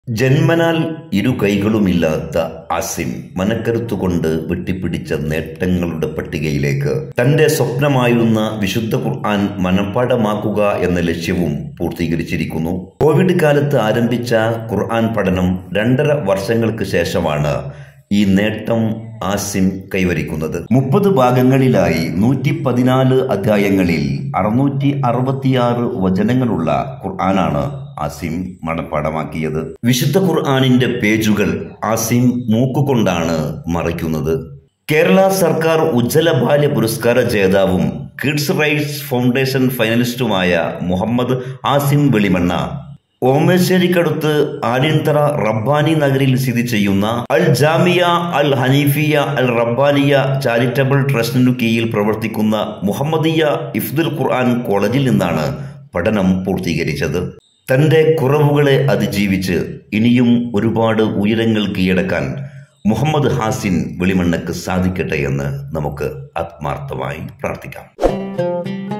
ജന്മനാൽ ഇരു കൈകളുമില്ലാത്ത ആസിം മനക്കരുത്തുകൊണ്ട് വെട്ടിപ്പിടിച്ച നേട്ടങ്ങളുടെ പട്ടികയിലേക്ക് തന്റെ സ്വപ്നമായിരുന്ന വിശുദ്ധ ഖുർആൻ മനഃപ്പാടമാക്കുക എന്ന ലക്ഷ്യവും പൂർത്തീകരിച്ചിരിക്കുന്നു കോവിഡ് കാലത്ത് ആരംഭിച്ച ഖുർആൻ പഠനം രണ്ടര വർഷങ്ങൾക്ക് ശേഷമാണ് ഈ നേട്ടം ആസിം കൈവരിക്കുന്നത് മുപ്പത് ഭാഗങ്ങളിലായി നൂറ്റി പതിനാല് അധ്യായങ്ങളിൽ അറുന്നൂറ്റി അറുപത്തിയാറ് വചനങ്ങളുള്ള ഖുർആനാണ് ആസിം മനഃപ്പാടമാക്കിയത് വിശുദ്ധ ഖുർആാനിന്റെ പേജുകൾ ആസിം മൂക്കുകൊണ്ടാണ് മറയ്ക്കുന്നത് കേരള സർക്കാർ ഉജ്ജ്വല ബാല്യ പുരസ്കാര ജേതാവും കിഡ്സ് റൈറ്റ്സ് ഫൗണ്ടേഷൻ ഫൈനലിസ്റ്റുമായ മുഹമ്മദ് ആസിം വെളിമണ്ണ ഓമേശ്ശേരിക്കടുത്ത് ആലിൻതറ റബ്ബാനി നഗരിൽ സ്ഥിതി ചെയ്യുന്ന അൽ ജാമിയ അൽ ഹനീഫിയ അൽ റബ്ബാനിയ ചാരിറ്റബിൾ ട്രസ്റ്റിനു കീഴിൽ പ്രവർത്തിക്കുന്ന മുഹമ്മദിയ ഇഫ്ദുൽ ഖുർആൻ കോളേജിൽ നിന്നാണ് പഠനം പൂർത്തീകരിച്ചത് തന്റെ കുറവുകളെ അതിജീവിച്ച് ഇനിയും ഒരുപാട് ഉയരങ്ങൾ കീഴടക്കാൻ മുഹമ്മദ് ഹാസിൻ വെളിമണ്ണക്ക് സാധിക്കട്ടെ എന്ന് നമുക്ക് ആത്മാർത്ഥമായി പ്രാർത്ഥിക്കാം